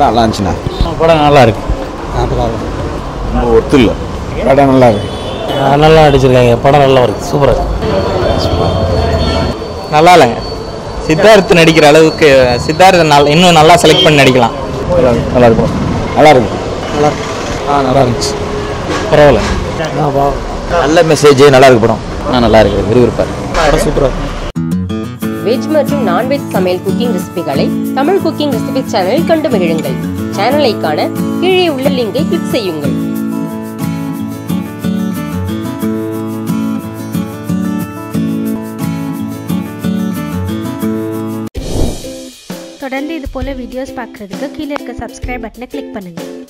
படம் நல்லா இருந்துச்சுண்ணா படம் நல்லா இருக்கு ரொம்ப ஒத்து இல்லை படம் நல்லா இருக்கு நல்லா நடிச்சிருக்காங்க படம் நல்லா இருக்கு சூப்பராக நல்லா இல்லைங்க சித்தார்த் நடிக்கிற அளவுக்கு சித்தார்த் நல்லா இன்னும் நல்லா செலக்ட் பண்ணி நடிக்கலாம் நல்லா இருக்கும் நல்லா இருக்கு ஆ நல்லா இருந்துச்சு பரவாயில்ல நல்ல மெசேஜ் நல்லா இருக்கு படம் ஆ நல்லா இருக்கு விறுவிறுப்பாக படம் சூப்பராக வெஜ் மற்றும் நான்வெஜ் சமையல் குக்கிங் ரெசிபிகளை தமிழ் குக்கிங் ரெசிபி சேனலில் கண்டு மகிழுங்கள் சேனலை காண கீழே உள்ள லிங்கை கிளிக் செய்யுங்கள் தொடர்ந்து இது போல வீடியோஸ் பார்க்குறதுக்கு கீழே இருக்க சப்ஸ்கிரைப் பட்டனை கிளிக் பண்ணுங்கள்